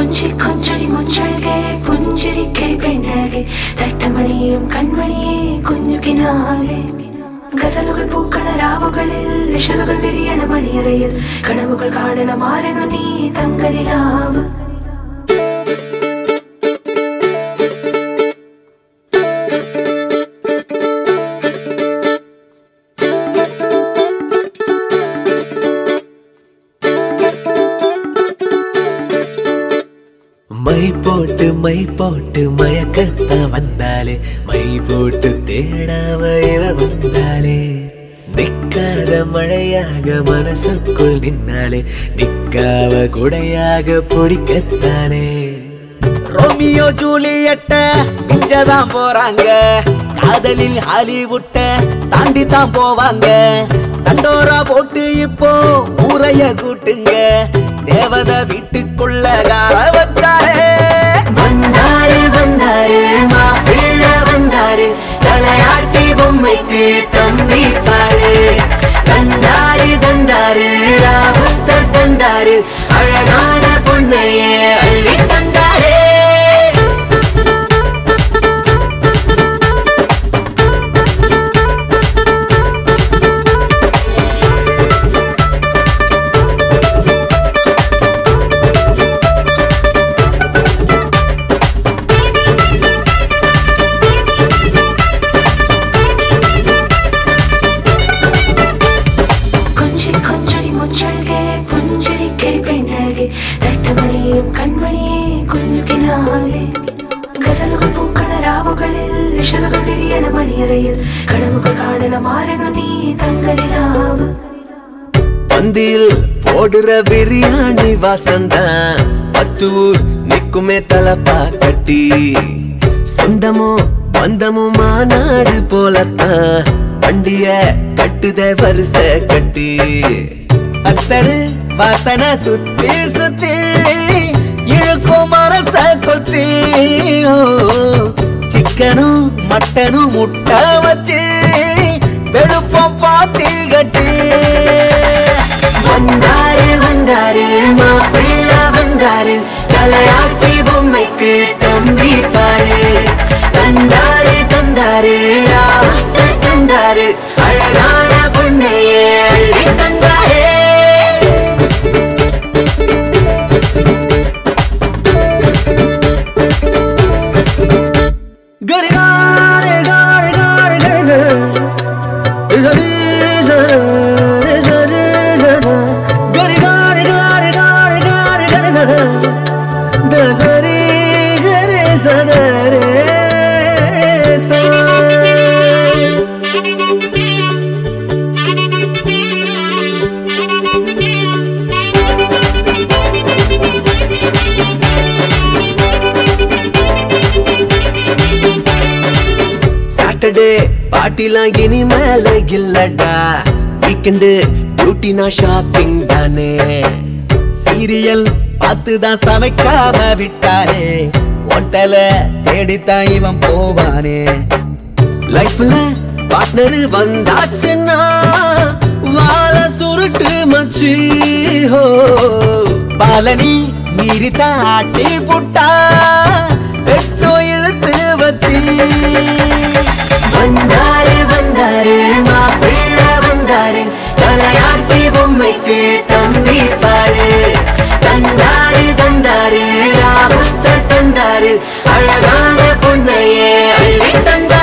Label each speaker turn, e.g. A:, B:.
A: കൊഞ്ചി കൊഞ്ചടി മുഞ്ചഴകെ പുഞ്ചിരി കിളി പെണ്ണഴകെ തട്ടമണിയും കൺമണിയെ കുഞ്ഞുകിനാവേ ഗസലുകൾ പൂക്കണ രാവുകളിൽ നിശലുകൾ വിരിയണ മണിയറയിൽ കനവുകൾ കാണണ മാറണു നീ തങ്കലിലാവ്
B: மை போட்டு மை போட்டு மயக்கத்த வந்தாலே மை போட்டு தேடாம இவ வந்தாலே நிக்காத மழையாக மனசுக்குள் நின்னாலே நிக்காவ குடையாக பிடிக்கத்தானே ரோமியோ ஜூலியட்ட மிஞ்சதான் போறாங்க காதலில் ஹாலிவுட்ட தாண்டி தான் போவாங்க தண்டோரா போட்டு இப்போ ஊரைய கூட்டுங்க தேவத வீட்டுக்குள்ள கால வச்சாரே
A: வந்தாரு வந்தாரு மாப்பிள்ள வந்தாரு தலையாட்டி பொம்மைக்கு தம்பி பாரு தந்தாரு தந்தாரு ராகுத்தர் தந்தாரு அழகான பொண்ணையே அள்ளி தந்தாரே കൊഞ്ചി കൊഞ്ചടി മുച്ചഴകെ പുഞ്ചിരി കിളി പെണ്ണഴകെ തട്ടമണിയും കൺമണിയെ കുഞ്ഞുകിനാവേ ഗസലുകൾ പൂക്കണ രാവുകളിൽ നിശലുകൾ വിരിയണ മണിയറയിൽ കടവുകൾ കാണണ മാറണു നീ തങ്കലിലാവ്
B: பந்தியில் போடுற பிரியாணி வாசந்தான் பத்து ஊர் நிக்குமே தலப்பா கட்டி சொந்தமும் பந்தமும் மாநாடு போலத்தான் வண்டிய கட்டுத வரிச கட்டி அத்தரு வாசனை சுத்தி சுத்தி இழுக்கும் மரச கொத்தி ஓ, சிக்கனும் மட்டனும் முட்டை வச்சு வெளுப்பம் பாத்தி கட்டி
A: வந்தாரு வந்தாரு மாப்பிள்ள வந்தாரு தலையாட்டி பொம்மைக்கு தம்பி பாரு தந்தாரு தந்தாரு ராவத்தர் தந்தாரு அழகான பொண்ணையே அள்ளி தந்தாரே
B: Gary, Gary, Gary, Gary, Gary, Gary. Gary, Gary, Gary, Gary, Gary, Gary, Gary. Dasari, Gary, Sadare, Sa. Saturday பாட்டிலாம் இனிமேல இல்லடா வீக்கெண்டு டியூட்டினா ஷாப்பிங் தானே சீரியல் பார்த்து தான் சமைக்காம விட்டாரே ஹோட்டல தேடித்தான் இவன் போவானே லைஃப்ல பார்ட்னர் வந்தாச்சுன்னா வாழ சுருட்டு மச்சி ஹோ பாலனி மீறி ஆட்டி புட்டா வெட்டோ இழுத்து வச்சி
A: வந்தாரு வந்தாரு மாப்பிள்ள வந்தாரு தலையாட்டி பொம்மைக்கு தம்பி பாரு தந்தாரு தந்தாரு ராகுத்தர் தந்தாரு அழகான பொண்ணையே அள்ளி தந்தாரு